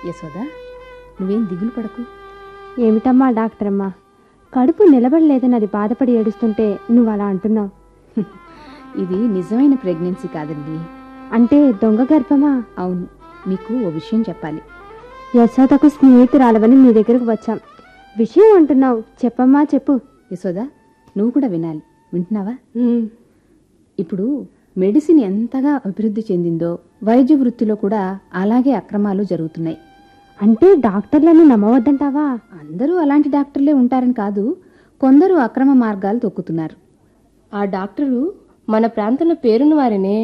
యశోద నువ్వేం దిగులు పడకు ఏమిటమ్మా డాక్టర్ అమ్మా కడుపు నిలబడలేదని అది బాధపడి ఏడుస్తుంటే నువ్వు అలా అంటున్నావు ఇది నిజమైన ప్రెగ్నెన్సీ కాదండి అంటే దొంగ గర్భమా అవును మీకు ఓ విషయం చెప్పాలి యశోదకు స్నేహితురాలవని మీ దగ్గరకు వచ్చాం విషయం అంటున్నావు చెప్పమ్మా చెప్పు యశోద నువ్వు కూడా వినాలి వింటున్నావా ఉమ్, ఇప్పుడు మెడిసిన్ ఎంతగా అభివృద్ధి చెందిందో వైద్య వృత్తిలో కూడా అలాగే అక్రమాలు జరుగుతున్నాయి అంటే డాక్టర్లను నమ్మవద్దంటావా అందరూ అలాంటి డాక్టర్లే ఉంటారని కాదు కొందరు అక్రమ మార్గాలు తొక్కుతున్నారు ఆ డాక్టరు మన ప్రాంతంలో పేరున్న వారినే